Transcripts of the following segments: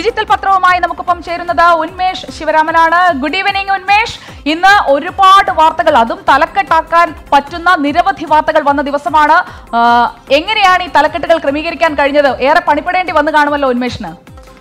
Digital പത്രവുമായി നമുക്കൊപ്പം ചേരുന്നത് ഉന്മേഷ് ശിവരാമനാണ് ഗുഡ് ഈവനിങ് ഉന്മേഷ് ഇന്ന് ഒരുപാട് വാർത്തകൾ അതും തലക്കെട്ടാക്കാൻ പറ്റുന്ന നിരവധി വാർത്തകൾ വന്ന ദിവസമാണ് ആ, എങ്ങനെയാണ് ഈ തലക്കെട്ടുകൾ ക്രമീകരിക്കാൻ കഴിഞ്ഞത് ഏറെ പണിപ്പെടേണ്ടി വന്നു കാണുമല്ലോ ഉന്മേഷിന്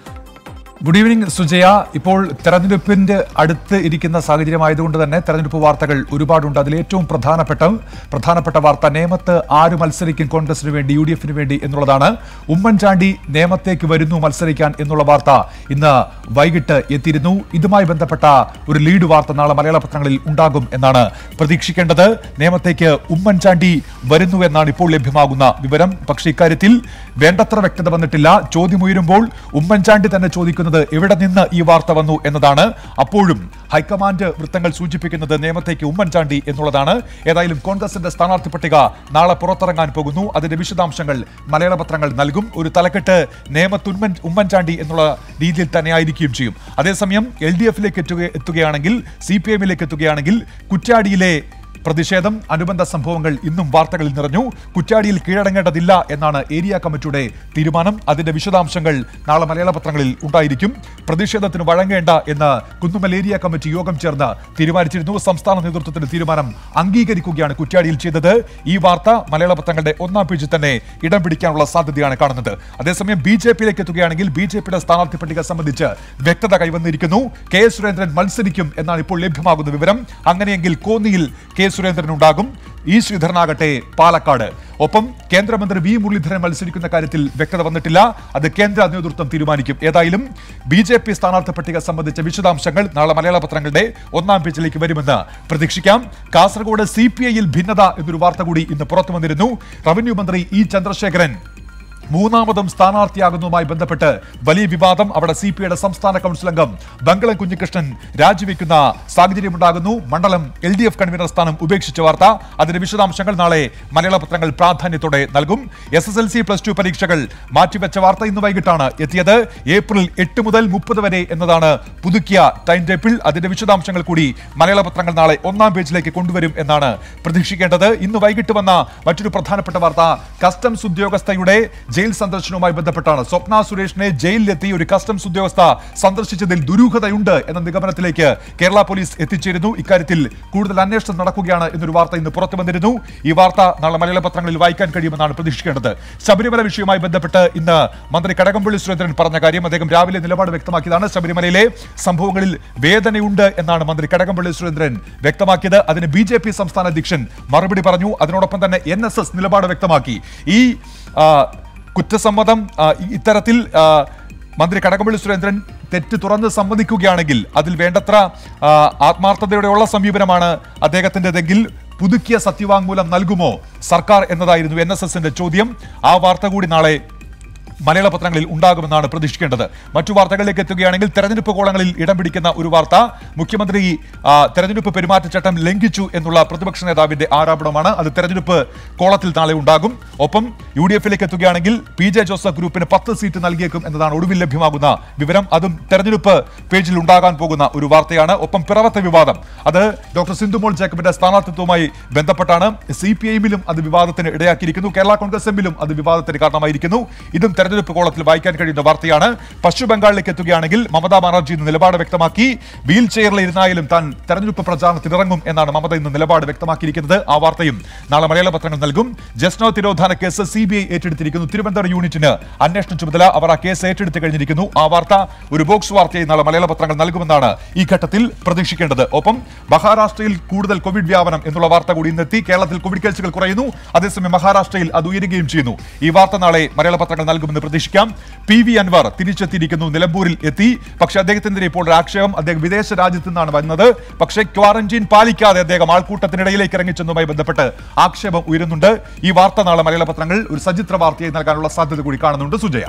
ഗുഡ് ഈവനിങ് സുജയ ഇപ്പോൾ തെരഞ്ഞെടുപ്പിന്റെ അടുത്ത് ഇരിക്കുന്ന സാഹചര്യമായതുകൊണ്ട് തന്നെ തെരഞ്ഞെടുപ്പ് വാർത്തകൾ ഒരുപാടുണ്ട് അതിൽ ഏറ്റവും പ്രധാനപ്പെട്ട പ്രധാനപ്പെട്ട വാർത്ത നേമത്ത് ആര് മത്സരിക്കും കോൺഗ്രസിന് വേണ്ടി യു ഡി എഫിന് വേണ്ടി എന്നുള്ളതാണ് ഉമ്മൻചാണ്ടി നേമത്തേക്ക് വരുന്നു മത്സരിക്കാൻ എന്നുള്ള വാർത്ത ഇന്ന് വൈകിട്ട് എത്തിയിരുന്നു ഇതുമായി ബന്ധപ്പെട്ട ഒരു ലീഡ് വാർത്ത നാളെ മലയാള പത്രങ്ങളിൽ ഉണ്ടാകും എന്നാണ് പ്രതീക്ഷിക്കേണ്ടത് നേമത്തേക്ക് ഉമ്മൻചാണ്ടി വരുന്നു എന്നാണ് ഇപ്പോൾ ലഭ്യമാകുന്ന വിവരം പക്ഷേ ഇക്കാര്യത്തിൽ വേണ്ടത്ര വ്യക്തത വന്നിട്ടില്ല ചോദ്യമുയരുമ്പോൾ ഉമ്മൻചാണ്ടി തന്നെ ചോദിക്കുന്നത് എവിടെ നിന്ന് ഈ വാർത്ത വന്നു എന്നതാണ് അപ്പോഴും ഹൈക്കമാൻഡ് വൃത്തങ്ങൾ സൂചിപ്പിക്കുന്നത് നിയമത്തേക്ക് ഉമ്മൻചാണ്ടി എന്നുള്ളതാണ് ഏതായാലും കോൺഗ്രസിന്റെ സ്ഥാനാർത്ഥി പട്ടിക നാളെ പുറത്തിറങ്ങാൻ പോകുന്നു അതിന്റെ വിശദാംശങ്ങൾ മലയാള പത്രങ്ങൾ നൽകും ഒരു തലക്കെട്ട് നേമത്ത് ഉമ്മൻ ഉമ്മൻചാണ്ടി എന്നുള്ള രീതിയിൽ തന്നെ ആയിരിക്കുകയും ചെയ്യും അതേസമയം എൽ ഡി എഫിലേക്ക് എത്തുക എത്തുകയാണെങ്കിൽ സി പി എമ്മിലേക്ക് എത്തുകയാണെങ്കിൽ കുറ്റ്യാടിയിലെ പ്രതിഷേധം അനുബന്ധ സംഭവങ്ങൾ ഇന്നും വാർത്തകളിൽ നിറഞ്ഞു കുറ്റ്യാടിയിൽ കീഴടങ്ങേണ്ടതില്ല എന്നാണ് ഏരിയ കമ്മിറ്റിയുടെ തീരുമാനം അതിന്റെ വിശദാംശങ്ങൾ നാളെ മലയാള പത്രങ്ങളിൽ ഉണ്ടായിരിക്കും പ്രതിഷേധത്തിന് വഴങ്ങേണ്ട എന്ന് കുന്നുമൽ ഏരിയ കമ്മിറ്റി യോഗം ചേർന്ന് തീരുമാനിച്ചിരുന്നു സംസ്ഥാന നേതൃത്വത്തിന്റെ തീരുമാനം അംഗീകരിക്കുകയാണ് കുറ്റ്യാടിയിൽ ചെയ്തത് ഈ വാർത്ത മലയാള പത്രങ്ങളുടെ ഒന്നാം പേജിൽ തന്നെ ഇടം പിടിക്കാനുള്ള സാധ്യതയാണ് കാണുന്നത് അതേസമയം ബി ജെ പിയിലേക്ക് എത്തുകയാണെങ്കിൽ ബി ജെ പിയുടെ സ്ഥാനാർത്ഥി പട്ടിക സംബന്ധിച്ച് വ്യക്തത കൈവന്നിരിക്കുന്നു കെ സുരേന്ദ്രൻ മത്സരിക്കും എന്നാണ് ഇപ്പോൾ ലഭ്യമാകുന്ന വിവരം അങ്ങനെയെങ്കിൽ കോന്നിയിൽ കെ സുരേന്ദ്രൻ ഉണ്ടാകും ഇ ശ്രീധരനാകട്ടെ പാലക്കാട് ഒപ്പം കേന്ദ്രമന്ത്രി വി മുരളീധരൻ മത്സരിക്കുന്ന കാര്യത്തിൽ വ്യക്തത വന്നിട്ടില്ല അത് കേന്ദ്ര നേതൃത്വം തീരുമാനിക്കും ഏതായാലും ബി ജെ പി സ്ഥാനാർത്ഥി പട്ടിക സംബന്ധിച്ച വിശദാംശങ്ങൾ നാളെ മലയാള പത്രങ്ങളുടെ ഒന്നാം പേജിലേക്ക് വരുമെന്ന് പ്രതീക്ഷിക്കാം കാസർഗോഡ് സി പി ഐയിൽ ഭിന്നത എന്നൊരു വാർത്ത കൂടി ഇന്ന് പുറത്തു വന്നിരുന്നു റവന്യൂ മന്ത്രി ഇ ചന്ദ്രശേഖരൻ മൂന്നാമതും സ്ഥാനാർത്ഥിയാകുന്നതുമായി ബന്ധപ്പെട്ട് വലിയ വിവാദം അവിടെ സി പി ഐയുടെ സംസ്ഥാന കൗൺസിൽ അംഗം ബംഗളം കുഞ്ഞികൃഷ്ണൻ രാജിവെക്കുന്ന സാഹചര്യമുണ്ടാകുന്നു മണ്ഡലം എൽ ഡി എഫ് കൺവീനർ സ്ഥാനം ഉപേക്ഷിച്ച വാർത്ത അതിന്റെ വിശദാംശങ്ങൾ നാളെ മലയാള പത്രങ്ങൾ പ്രാധാന്യത്തോടെ നൽകും S S L C plus two പരീക്ഷകൾ മാറ്റിവെച്ച വാർത്ത ഇന്ന് വൈകിട്ടാണ് എത്തിയത് ഏപ്രിൽ എട്ട് മുതൽ മുപ്പത് വരെ എന്നതാണ് പുതുക്കിയ ടൈം ടേബിൾ അതിന്റെ വിശദാംശങ്ങൾ കൂടി മലയാള പത്രങ്ങൾ നാളെ ഒന്നാം പേജിലേക്ക് കൊണ്ടുവരും എന്നാണ് പ്രതീക്ഷിക്കേണ്ടത് ഇന്ന് വൈകിട്ട് വന്ന മറ്റൊരു പ്രധാനപ്പെട്ട വാർത്ത കസ്റ്റംസ് ഉദ്യോഗസ്ഥയുടെ ജയിൽ സന്ദർശനവുമായി ബന്ധപ്പെട്ടാണ് സ്വപ്ന സുരേഷിനെ ജയിലിലെത്തി ഒരു കസ്റ്റംസ് ഉദ്യോഗസ്ഥ സന്ദർശിച്ചതിൽ ദുരൂഹതയുണ്ട് എന്ന നിഗമനത്തിലേക്ക് കേരള പോലീസ് എത്തിച്ചേരുന്നു ഇക്കാര്യത്തിൽ കൂടുതൽ അന്വേഷണം നടക്കുകയാണ് എന്നൊരു വാർത്ത ഇന്ന് പുറത്തു വന്നിരുന്നു ഈ വാർത്ത നാളെ മലയാള പത്രങ്ങളിൽ വായിക്കാൻ കഴിയുമെന്നാണ് പ്രതീക്ഷിക്കേണ്ടത് ശബരിമല വിഷയവുമായി ബന്ധപ്പെട്ട് ഇന്ന് മന്ത്രി കടകംപള്ളി സുരേന്ദ്രൻ പറഞ്ഞ കാര്യം അദ്ദേഹം രാവിലെ നിലപാട് വ്യക്തമാക്കിയതാണ് ശബരിമലയിലെ സംഭവങ്ങളിൽ വേദനയുണ്ട് എന്നാണ് മന്ത്രി കടകംപള്ളി സുരേന്ദ്രൻ വ്യക്തമാക്കിയത് അതിന് ബി ജെ പി സംസ്ഥാന അധ്യക്ഷൻ മറുപടി പറഞ്ഞു അതിനോടൊപ്പം തന്നെ എൻ എസ് എസ് നിലപാട് വ്യക്തമാക്കി ഈ ആ, കുറ്റസമ്മതം ആ, ഇ- ഇത്തരത്തിൽ ആ, മന്ത്രി കടകംപള്ളി സുരേന്ദ്രൻ തെറ്റ് തുറന്ന് സമ്മതിക്കുകയാണെങ്കിൽ അതിൽ വേണ്ടത്ര ആ, ആത്മാർത്ഥതയോടെയുള്ള സമീപനമാണ് അദ്ദേഹത്തിൻ്റെതെങ്കിൽ പുതുക്കിയ സത്യവാങ്മൂലം നൽകുമോ സർക്കാർ എന്നതായിരുന്നു എൻ എസ് എസിന്റെ ചോദ്യം ആ വാർത്ത കൂടി നാളെ മലയാള പത്രങ്ങളിൽ ഉണ്ടാകുമെന്നാണ് പ്രതീക്ഷിക്കേണ്ടത് മറ്റു വാർത്തകളിലേക്ക് എത്തുകയാണെങ്കിൽ തെരഞ്ഞെടുപ്പ് കോളങ്ങളിൽ ഇടം പിടിക്കുന്ന ഒരു വാർത്ത മുഖ്യമന്ത്രി ആ, തെരഞ്ഞെടുപ്പ് പെരുമാറ്റച്ചട്ടം ലംഘിച്ചു എന്നുള്ള പ്രതിപക്ഷ നേതാവിന്റെ ആരോപണമാണ് അത് തെരഞ്ഞെടുപ്പ് കോളത്തിൽ നാളെ ഉണ്ടാകും ഒപ്പം യു ഡി എഫിലേക്ക് എത്തുകയാണെങ്കിൽ പി ജെ ജോസഫ് ഗ്രൂപ്പിന് പത്ത് സീറ്റ് നൽകിയേക്കും എന്നതാണ് ഒടുവിൽ ലഭ്യമാകുന്ന വിവരം അതും തെരഞ്ഞെടുപ്പ് പേജിൽ ഉണ്ടാകാൻ പോകുന്ന ഒരു വാർത്തയാണ് ഒപ്പം പിറവത്തെ വിവാദം അത് ഡോക്ടർ സിന്ധുമോൾ ജേക്കബിന്റെ സ്ഥാനാർത്ഥിത്വവുമായി ബന്ധപ്പെട്ടാണ് സി പി ഐഎമ്മിലും അത് വിവാദത്തിന് ഇടയാക്കിയിരിക്കുന്നു കേരള കോൺഗ്രസ് എമ്മിലും അത് വിവാദത്തിന് കാരണമായിരിക്കുന്നു ഇതും തെരഞ്ഞെടുപ്പ് കോളത്തിൽ വായിക്കാൻ കഴിയുന്ന വാർത്തയാണ് പശ്ചിമ ബംഗാളിലേക്ക് എത്തുകയാണെങ്കിൽ മമതാ ബാനർജി ഇന്ന് നിലപാട് വ്യക്തമാക്കി വീൽ ചെയറിൽ ഇരുന്നായാലും താൻ തെരഞ്ഞെടുപ്പ് പ്രചാരണത്തിന് ഇറങ്ങും എന്നാണ് മമത ഇന്ന് നിലപാട് വ്യക്തമാക്കിയിരിക്കുന്നത് ആ വാർത്തയും നാളെ മലയാള പത്രങ്ങൾ നൽകും ജസ്നോ തിരോധാന കേസ് സി ബി ഐ ഏറ്റെടുത്തിരിക്കുന്നു തിരുവനന്തപുരം യൂണിറ്റിന് അന്വേഷണ ചുമതല അവർ ആ കേസ് ഏറ്റെടുത്ത് കഴിഞ്ഞിരിക്കുന്നു ആ വാർത്ത ഒരു ബോക്സ് വാർത്തയായി നാളെ മലയാള പത്രങ്ങൾ നൽകുമെന്നാണ് ഈ ഘട്ടത്തിൽ പ്രതീക്ഷിക്കേണ്ടത് ഒപ്പം മഹാരാഷ്ട്രയിൽ കൂടുതൽ കോവിഡ് വ്യാപനം എന്നുള്ള വാർത്ത കൂടി ഇന്നെത്തി കേരളത്തിൽ കോവിഡ് കേസുകൾ കുറയുന്നു അതേസമയം മഹാരാഷ്ട്രയിൽ അത് ഉയരുകയും ചെയ്യുന്നു ഈ വാർത്ത നാളെ മലയാള പത്രങ്ങൾ നൽകുമെന്ന് പ്രതീക്ഷിക്കാം പി വി അൻവർ തിരിച്ചെത്തിയിരിക്കുന്നു നിലമ്പൂരിൽ എത്തി പക്ഷെ അദ്ദേഹത്തിനെതിരെ ഇപ്പോൾ ഒരു ആക്ഷേപം അദ്ദേഹം വിദേശ രാജ്യത്ത് നിന്നാണ് വന്നത് പക്ഷേ ക്വാറന്റീൻ പാലിക്കാതെ അദ്ദേഹം ആൾക്കൂട്ടത്തിനിടയിലേക്ക് ഇറങ്ങിച്ചെന്നുമായി ബന്ധപ്പെട്ട് ആക്ഷേപം ഉയരുന്നുണ്ട് ഈ വാർത്ത നാളെ മലയാള പത്രങ്ങൾ ഒരു സചിത്ര വാർത്തയായി നൽകാനുള്ള സാധ്യത കൂടി കാണുന്നുണ്ട് സുജയ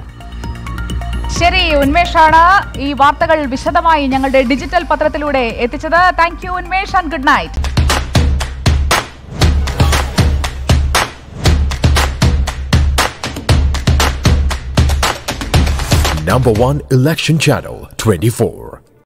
ശരി ഉന്മേഷാണ് ഈ വാർത്തകൾ വിശദമായി ഞങ്ങളുടെ ഡിജിറ്റൽ പത്രത്തിലൂടെ എത്തിച്ചത് thank you Unmesh and good night Number one election channel 24.